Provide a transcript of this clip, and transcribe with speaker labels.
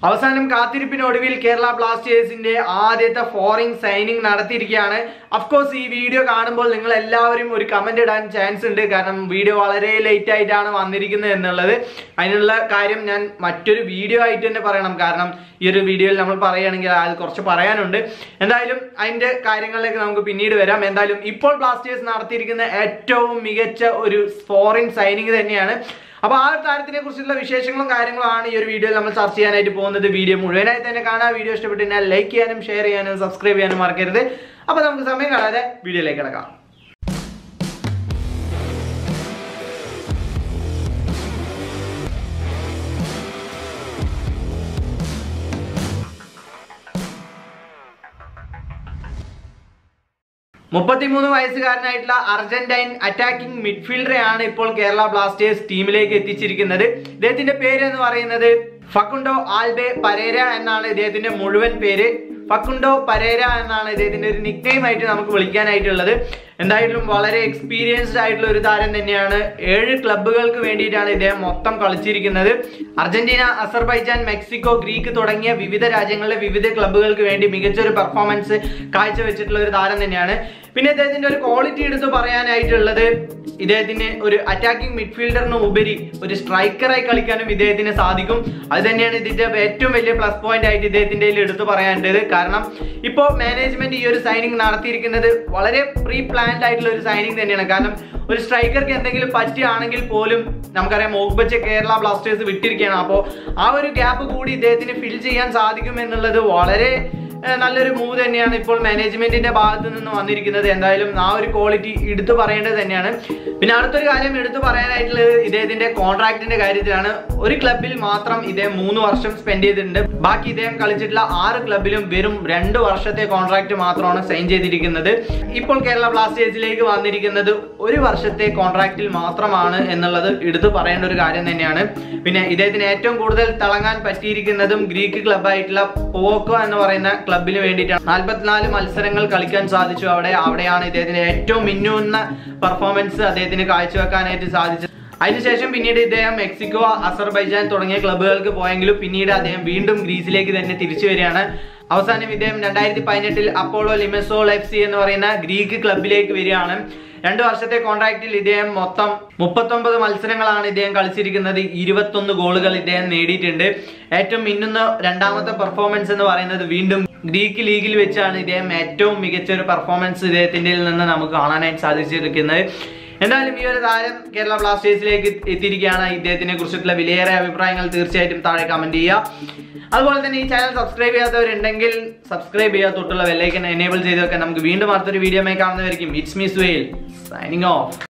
Speaker 1: അവസാനം കാത്തിരിപ്പിനൊടുവിൽ കേരള ബ്ലാസ്റ്റേഴ്സിന്റെ ആദ്യത്തെ ഫോറിൻ സൈനിങ് നടത്തിയിരിക്കുകയാണ് അഫ്കോഴ്സ് ഈ വീഡിയോ കാണുമ്പോൾ നിങ്ങൾ എല്ലാവരും ഒരു കമന്റ് ഇടാൻ ചാൻസ് ഉണ്ട് കാരണം വീഡിയോ വളരെ ലേറ്റ് ആയിട്ടാണ് വന്നിരിക്കുന്നത് എന്നുള്ളത് അതിനുള്ള കാര്യം ഞാൻ മറ്റൊരു വീഡിയോ ആയിട്ട് തന്നെ പറയണം കാരണം ഈ ഒരു വീഡിയോയിൽ നമ്മൾ പറയുകയാണെങ്കിൽ അത് കുറച്ച് പറയാനുണ്ട് എന്തായാലും അതിന്റെ കാര്യങ്ങളിലേക്ക് നമുക്ക് പിന്നീട് വരാം എന്തായാലും ഇപ്പോൾ ബ്ലാസ്റ്റേഴ്സ് നടത്തിയിരിക്കുന്ന ഏറ്റവും മികച്ച ഒരു ഫോറിൻ സൈനിങ് തന്നെയാണ് അപ്പൊ ആ ഒരു താരത്തിനെ കുറിച്ചുള്ള വിശേഷങ്ങളും കാര്യങ്ങളുമാണ് ഈ ഒരു വീഡിയോയിൽ നമ്മൾ ചർച്ച ചെയ്യാനായിട്ട് പോകുന്നത് വീഡിയോ മുഴുവനായി തന്നെ കാണാം വീഡിയോ ഇഷ്ടപ്പെട്ടാൽ ലൈക്ക് ചെയ്യാനും ഷെയർ ചെയ്യാനും സബ്സ്ക്രൈബ് ചെയ്യാനും മറക്കരുത് അപ്പൊ നമുക്ക് സമയം കളയാതെ വീഡിയോയിലേക്ക് കിടക്കാം മുപ്പത്തിമൂന്ന് വയസ്സുകാരനായിട്ടുള്ള അർജന്റൈൻ അറ്റാക്കിംഗ് മിഡ്ഫീൽഡറെയാണ് ഇപ്പോൾ കേരള ബ്ലാസ്റ്റേഴ്സ് ടീമിലേക്ക് എത്തിച്ചിരിക്കുന്നത് ഇദ്ദേഹത്തിന്റെ പേര് എന്ന് പറയുന്നത് ഫക്കുണ്ടോ ആൽബെ പരേര എന്നാണ് ഇദ്ദേഹത്തിന്റെ മുഴുവൻ പേര് ഫക്കുണ്ടോ പരേര എന്നാണ് ഇദ്ദേഹത്തിന്റെ ഒരു നിക് നെയിം ആയിട്ട് നമുക്ക് വിളിക്കാനായിട്ടുള്ളത് എന്തായാലും വളരെ എക്സ്പീരിയൻസ്ഡ് ആയിട്ടുള്ള ഒരു താരം തന്നെയാണ് ഏഴ് ക്ലബ്ബുകൾക്ക് വേണ്ടിയിട്ടാണ് ഇദ്ദേഹം മൊത്തം കളിച്ചിരിക്കുന്നത് അർജന്റീന അസർബൈജാൻ മെക്സിക്കോ ഗ്രീക്ക് തുടങ്ങിയ വിവിധ രാജ്യങ്ങളിലെ വിവിധ ക്ലബ്ബുകൾക്ക് വേണ്ടി മികച്ചൊരു പെർഫോമൻസ് കാഴ്ചവെച്ചിട്ടുള്ള ഒരു താരം തന്നെയാണ് പിന്നെ ഇദ്ദേഹത്തിന്റെ ഒരു ക്വാളിറ്റി എടുത്ത് പറയാനായിട്ടുള്ളത് ഇദ്ദേഹത്തിന് ഒരു അറ്റാക്കിംഗ് മിഡ്ഫീൽഡറിന് ഉപരി ഒരു സ്ട്രൈക്കറായി കളിക്കാനും ഇദ്ദേഹത്തിന് സാധിക്കും അത് തന്നെയാണ് ഇതിന്റെ ഏറ്റവും വലിയ പ്ലസ് പോയിന്റ് ആയിട്ട് ഇദ്ദേഹത്തിന്റെ കയ്യിൽ എടുത്തു പറയാനുള്ളത് കാരണം ഇപ്പോൾ മാനേജ്മെന്റ് ഈ ഒരു സൈനിങ് നടത്തിയിരിക്കുന്നത് വളരെ പ്രീ പ്ലാൻഡ് ആയിട്ടുള്ള ഒരു സൈനിങ് തന്നെയാണ് കാരണം ഒരു സ്ട്രൈക്കർക്ക് എന്തെങ്കിലും പറ്റുകയാണെങ്കിൽ പോലും നമുക്കറിയാം മോഗ്ബച്ച് കേരള ബ്ലാസ്റ്റേഴ്സ് വിട്ടിരിക്കുകയാണ് അപ്പോൾ ആ ഒരു ഗ്യാപ്പ് കൂടി ഇദ്ദേഹത്തിന് ഫിൽ ചെയ്യാൻ സാധിക്കും എന്നുള്ളത് വളരെ ഏഹ് നല്ലൊരു മൂവ് തന്നെയാണ് ഇപ്പോൾ മാനേജ്മെന്റിന്റെ ഭാഗത്ത് നിന്ന് വന്നിരിക്കുന്നത് എന്തായാലും ആ ഒരു ക്വാളിറ്റി എടുത്തു പറയേണ്ടത് തന്നെയാണ് പിന്നെ അടുത്തൊരു കാര്യം എടുത്തു പറയാനായിട്ടുള്ളത് ഇദ്ദേഹത്തിന്റെ കോൺട്രാക്ടിന്റെ കാര്യത്തിലാണ് ഒരു ക്ലബിൽ മാത്രം ഇദ്ദേഹം മൂന്ന് വർഷം സ്പെൻഡ് ചെയ്തിട്ടുണ്ട് ബാക്കി ഇദ്ദേഹം കളിച്ചിട്ടുള്ള ആറ് ക്ലബിലും വെറും രണ്ട് വർഷത്തെ കോൺട്രാക്ട് മാത്രമാണ് സൈൻ ചെയ്തിരിക്കുന്നത് ഇപ്പോൾ കേരള ബ്ലാസ്റ്റേഴ്സിലേക്ക് വന്നിരിക്കുന്നത് ഒരു വർഷത്തെ കോൺട്രാക്റ്റിൽ മാത്രമാണ് എന്നുള്ളത് എടുത്തു പറയേണ്ട ഒരു കാര്യം തന്നെയാണ് പിന്നെ ഇദ്ദേഹത്തിന് ഏറ്റവും കൂടുതൽ തിളങ്ങാൻ പറ്റിയിരിക്കുന്നതും ഗ്രീക്ക് ക്ലബായിട്ടുള്ള പോക്കോ എന്ന് പറയുന്ന ക്ലബിന് വേണ്ടിയിട്ടാണ് നാൽപ്പത്തിനാല് മത്സരങ്ങൾ കളിക്കാൻ സാധിച്ചു അവിടെ അവിടെയാണ് ഇദ്ദേഹത്തിന് ഏറ്റവും മിന്നുന്ന പെർഫോമൻസ് അദ്ദേഹത്തിന് കാഴ്ചവെക്കാനായിട്ട് സാധിച്ചത് അതിനുശേഷം പിന്നീട് ഇദ്ദേഹം മെക്സിക്കോ അസർബൈജാൻ തുടങ്ങിയ ക്ലബ്ബുകൾക്ക് പോയെങ്കിലും പിന്നീട് അദ്ദേഹം വീണ്ടും ഗ്രീസിലേക്ക് തന്നെ തിരിച്ചു വരികയാണ് അവസാനം ഇദ്ദേഹം രണ്ടായിരത്തി പതിനെട്ടിൽ അപ്പോളോ ലിമസോൾ എഫ് സി എന്ന് പറയുന്ന ഗ്രീക്ക് ക്ലബിലേക്ക് വരികയാണ് രണ്ട് വർഷത്തെ കോൺട്രാക്റ്റിൽ ഇദ്ദേഹം മൊത്തം മുപ്പത്തൊമ്പത് മത്സരങ്ങളാണ് ഇദ്ദേഹം കളിച്ചിരിക്കുന്നത് ഇരുപത്തൊന്ന് ഗോളുകൾ ഇദ്ദേഹം നേടിയിട്ടുണ്ട് ഏറ്റവും മിന്നുന്ന രണ്ടാമത്തെ പെർഫോമൻസ് എന്ന് പറയുന്നത് വീണ്ടും ഗ്രീക്ക് ലീഗിൽ വെച്ചാണ് ഇദ്ദേഹം ഏറ്റവും മികച്ച ഒരു പെർഫോമൻസ് ഇദ്ദേഹത്തിന്റെ നിന്ന് നമുക്ക് കാണാനായിട്ട് സാധിച്ചിരിക്കുന്നത് എന്തായാലും ഈ ഒരു താരം കേരള ബ്ലാസ്റ്റേഴ്സിലേക്ക് എത്തിയിരിക്കുകയാണ് ഇദ്ദേഹത്തിനെ കുറിച്ചിട്ടുള്ള വിലയേറെ അഭിപ്രായങ്ങൾ തീർച്ചയായിട്ടും താഴെ കമന്റ് ചെയ്യുക അതുപോലെ തന്നെ ഈ ചാനൽ സബ്സ്ക്രൈബ് ചെയ്യാത്തവരുണ്ടെങ്കിൽ സബ്സ്ക്രൈബ് ചെയ്യുക തൊട്ടുള്ള വെല്ലൈക്കൻ എനേബിൾ ചെയ്ത് വെക്കാൻ നമുക്ക് വീണ്ടും അടുത്തൊരു വീഡിയോ കാണുന്നതായിരിക്കും ഇറ്റ്സ് മീസ് വെയിൽ സൈനിങ് ഓഫ്